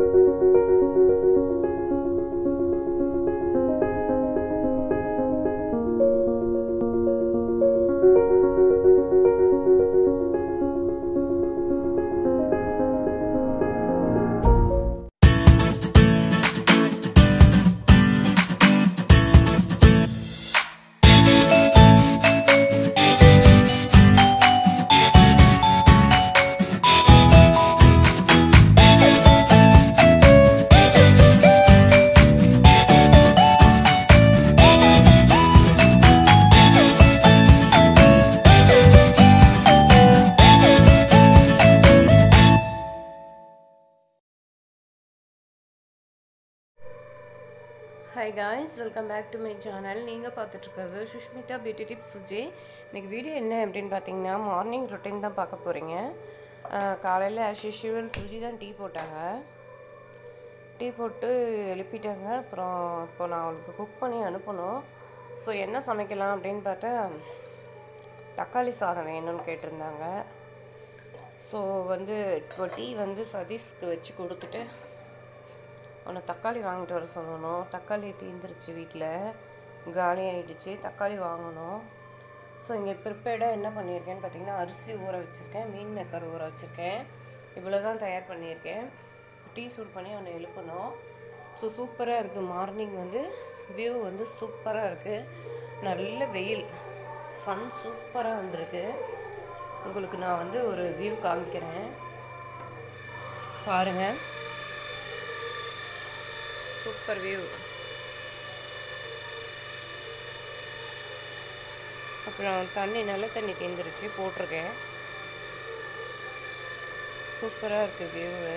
hi guys welcome back to my channel நீங்கள் பார்த்துட்ருக்கிறது Sushmita beauty tips Suji இன்றைக்கி வீடியோ என்ன அப்படின்னு பார்த்தீங்கன்னா மார்னிங் ரொட்டீன் தான் பார்க்க போகிறீங்க காலையில் ஆஸ் யூஷுவல் சுஜி தான் டீ போட்டாங்க டீ போட்டு எழுப்பிட்டாங்க அப்புறம் இப்போ நான் அவளுக்கு குக் பண்ணி அனுப்பணும் ஸோ என்ன சமைக்கலாம் அப்படின்னு பார்த்தா தக்காளி சாதம் வேணும்னு கேட்டிருந்தாங்க ஸோ வந்து இப்போ டீ வந்து சதீஷ்க்கு வச்சு கொடுத்துட்டு அவனை தக்காளி வாங்கிட்டு வர சொல்லணும் தக்காளி தீந்துருச்சு வீட்டில் காலி ஆகிடுச்சு தக்காளி வாங்கணும் ஸோ இங்கே ப்ரிப்பேர்டாக என்ன பண்ணியிருக்கேன்னு பார்த்தீங்கன்னா அரிசி ஊற வச்சுருக்கேன் மீன் மேக்கர் ஊற வச்சுருக்கேன் இவ்வளோ தான் தயார் பண்ணியிருக்கேன் டீ சூட் பண்ணி அவனை எழுப்பணும் ஸோ சூப்பராக இருக்குது மார்னிங் வந்து வியூ வந்து சூப்பராக இருக்குது நல்ல வெயில் சன் சூப்பராக வந்திருக்கு உங்களுக்கு நான் வந்து ஒரு வியூ காமிக்கிறேன் பாருங்கள் சூப்பர் வியூ அப்புறம் தண்ணி நல்ல தண்ணி தேர்ந்துருச்சு போட்டிருக்கேன் சூப்பராக இருக்குது வியூவு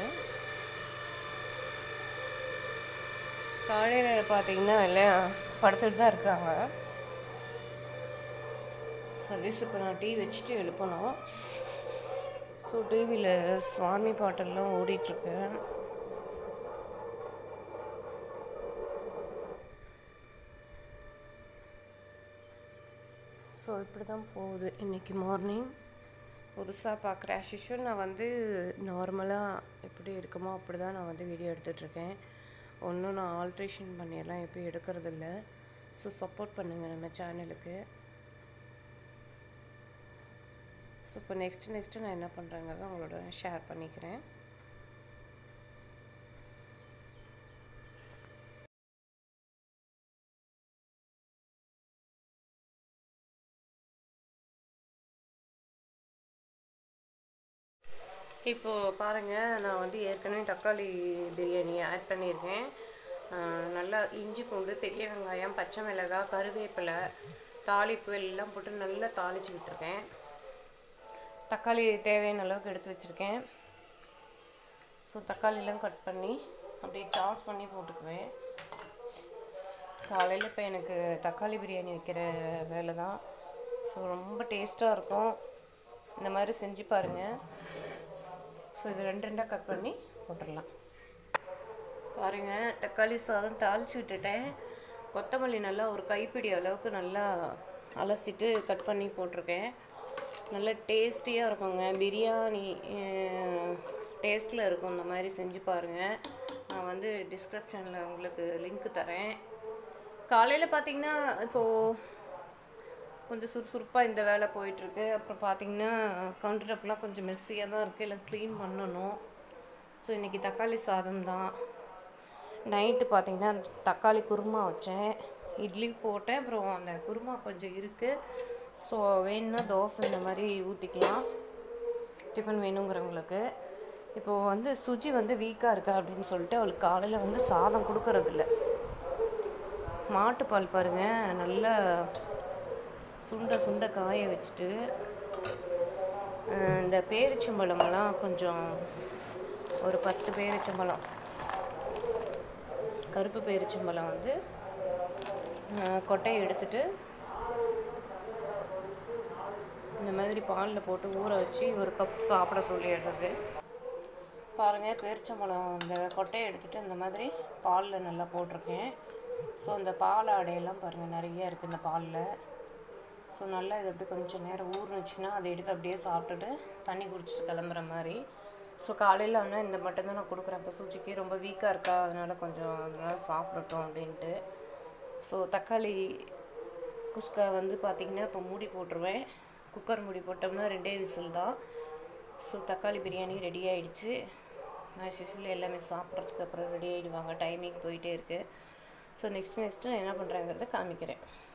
காலையில் பார்த்தீங்கன்னா எல்லாம் படுத்துட்டு தான் இருக்காங்க சர்வீஸ் இப்போ நான் டீ வச்சுட்டு எழுப்பணும் ஸோ டிவியில் சுவாமி பாட்டெல்லாம் ஓடிட்டுருக்கு ஸோ இப்படி தான் போகுது இன்றைக்கி மார்னிங் புதுசாக பார்க்குற ஆஷிஷுவல் நான் வந்து நார்மலாக எப்படி இருக்குமோ அப்படி தான் நான் வந்து வீடியோ எடுத்துகிட்ருக்கேன் ஒன்றும் நான் ஆல்ட்ரேஷன் பண்ணியெல்லாம் எப்பயும் எடுக்கிறதில்ல ஸோ சப்போர்ட் பண்ணுங்கள் நம்ம சேனலுக்கு ஸோ இப்போ நெக்ஸ்ட்டு நெக்ஸ்ட்டு நான் என்ன பண்ணுறேங்கிறத உங்களோட ஷேர் பண்ணிக்கிறேன் இப்போது பாருங்கள் நான் வந்து ஏற்கனவே தக்காளி பிரியாணி ஆட் பண்ணியிருக்கேன் நல்லா இஞ்சி பூண்டு பெரிய வெங்காயம் பச்சை மிளகாய் கருவேப்பிலை தாளிப்பு எல்லாம் போட்டு நல்லா தாளித்து விட்டுருக்கேன் தக்காளி தேவையான அளவுக்கு எடுத்து வச்சுருக்கேன் ஸோ தக்காளிலாம் கட் பண்ணி அப்படியே டாஸ் பண்ணி போட்டுக்குவேன் காலையில் இப்போ எனக்கு தக்காளி பிரியாணி வைக்கிற வேலை தான் ஸோ ரொம்ப டேஸ்ட்டாக இருக்கும் இந்த மாதிரி செஞ்சு பாருங்கள் ஸோ இது ரெண்டு ரெண்டாக கட் பண்ணி போட்டுடலாம் பாருங்கள் தக்காளி சாதம் தாளித்து விட்டுட்டேன் கொத்தமல்லி நல்லா ஒரு கைப்பிடி அளவுக்கு நல்லா அலசிட்டு கட் பண்ணி போட்டிருக்கேன் நல்ல டேஸ்டியாக இருக்குங்க பிரியாணி டேஸ்ட்டில் இருக்கும் இந்த மாதிரி செஞ்சு பாருங்கள் நான் வந்து டிஸ்கிரிப்ஷனில் உங்களுக்கு லிங்க் தரேன் காலையில் பார்த்தீங்கன்னா இப்போது கொஞ்சம் சுறுசுறுப்பாக இந்த வேலை போயிட்டுருக்கு அப்புறம் பார்த்தீங்கன்னா கவுண்டர் டாப்லாம் கொஞ்சம் மெஸ்ஸியாக தான் இருக்குது எல்லாம் க்ளீன் பண்ணணும் ஸோ இன்றைக்கி தக்காளி சாதம் தான் நைட்டு பார்த்தீங்கன்னா தக்காளி குருமா வச்சேன் இட்லி போட்டேன் அப்புறம் அந்த குருமா கொஞ்சம் இருக்குது ஸோ வேணும்னா தோசை இந்த மாதிரி ஊற்றிக்கலாம் டிஃபன் வேணுங்கிறவங்களுக்கு இப்போது வந்து சுஜி வந்து வீக்காக இருக்கா அப்படின்னு சொல்லிட்டு அவளுக்கு காலையில் வந்து சாதம் கொடுக்கறதில்ல மாட்டுப்பால் பாருங்கள் நல்லா சுண்ட சுண்ட காய வச்சுட்டு இந்த பேரிச்சம்பழமெல்லாம் கொஞ்சம் ஒரு பத்து பேரிச்சம்பழம் கருப்பு பேரிச்சம்பழம் வந்து கொட்டையை எடுத்துட்டு இந்த மாதிரி பாலில் போட்டு ஊற வச்சு ஒரு கப் சாப்பிட சொல்லிடுறது பாருங்கள் பேரிச்சம்பழம் இந்த கொட்டையை எடுத்துகிட்டு இந்த மாதிரி பாலில் நல்லா போட்டிருக்கேன் ஸோ இந்த பால் ஆடையெல்லாம் பாருங்கள் நிறைய இருக்குது இந்த பாலில் ஸோ நல்லா இது அப்படியே கொஞ்சம் நேரம் ஊறுனுச்சுன்னா அதை எடுத்து அப்படியே சாப்பிட்டுட்டு தண்ணி குடிச்சிட்டு கிளம்புற மாதிரி ஸோ காலையில் ஆனால் இந்த மட்டும் தான் நான் கொடுக்குறேன் இப்போ சூச்சிக்கு ரொம்ப வீக்காக இருக்கா அதனால் கொஞ்சம் அதனால் சாப்பிடட்டும் அப்படின்ட்டு ஸோ தக்காளி குஸ்கா வந்து பார்த்திங்கன்னா இப்போ மூடி போட்டுருவேன் குக்கர் மூடி போட்டோம்னா ரெண்டே விசில் தான் ஸோ தக்காளி பிரியாணி ரெடி ஆயிடுச்சு ஆஸ் யூஷுவல் எல்லாமே சாப்பிட்றதுக்கு அப்புறம் ரெடி ஆகிடுவாங்க டைமிங் போயிட்டே இருக்குது ஸோ நெக்ஸ்ட் நெக்ஸ்ட்டு நான் என்ன பண்ணுறேங்கிறத காமிக்கிறேன்